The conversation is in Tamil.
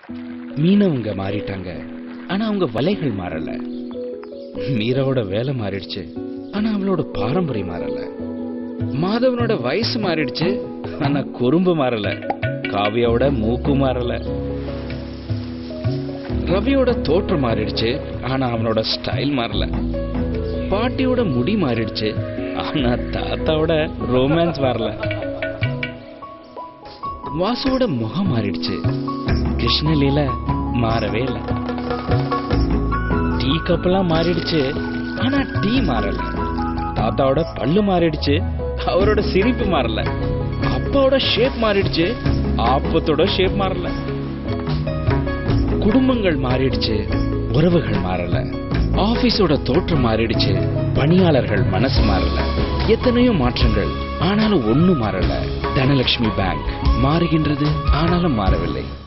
மீனவங்க மாறிட்டாங்க ஆனா அவங்க வலைகள் மாறல மீராவோட வேலை மாறிடுச்சு ஆனா அவளோட பாரம்பரியம் மாறல மாதவனோட வயசு மாறிடுச்சு ஆனா குறும்பு மாறல காவியாவோட மூக்கு மாறல ரவியோட தோற்றம் மாறிடுச்சு ஆனா அவனோட ஸ்டைல் மாறல பாட்டியோட முடி மாறிடுச்சு ஆனா தாத்தாவோட ரொமான்ஸ் மாறல வாசுவோட முகம் மாறிடுச்சு கிருஷ்ணலீல மாறவே இல்லை டீ கப்பெல்லாம் மாறிடுச்சு ஆனா டீ மாறல தாத்தாவோட பல்லு மாறிடுச்சு அவரோட சிரிப்பு மாறல அப்பாவோட ஷேப் மாறிடுச்சு ஆப்பத்தோட ஷேப் மாறல குடும்பங்கள் மாறிடுச்சு உறவுகள் மாறல ஆபீஸோட தோற்றம் மாறிடுச்சு பணியாளர்கள் மனசு மாறல எத்தனையோ மாற்றங்கள் ஆனாலும் ஒண்ணு மாறல தனலட்சுமி பேங்க் மாறுகின்றது ஆனாலும் மாறவில்லை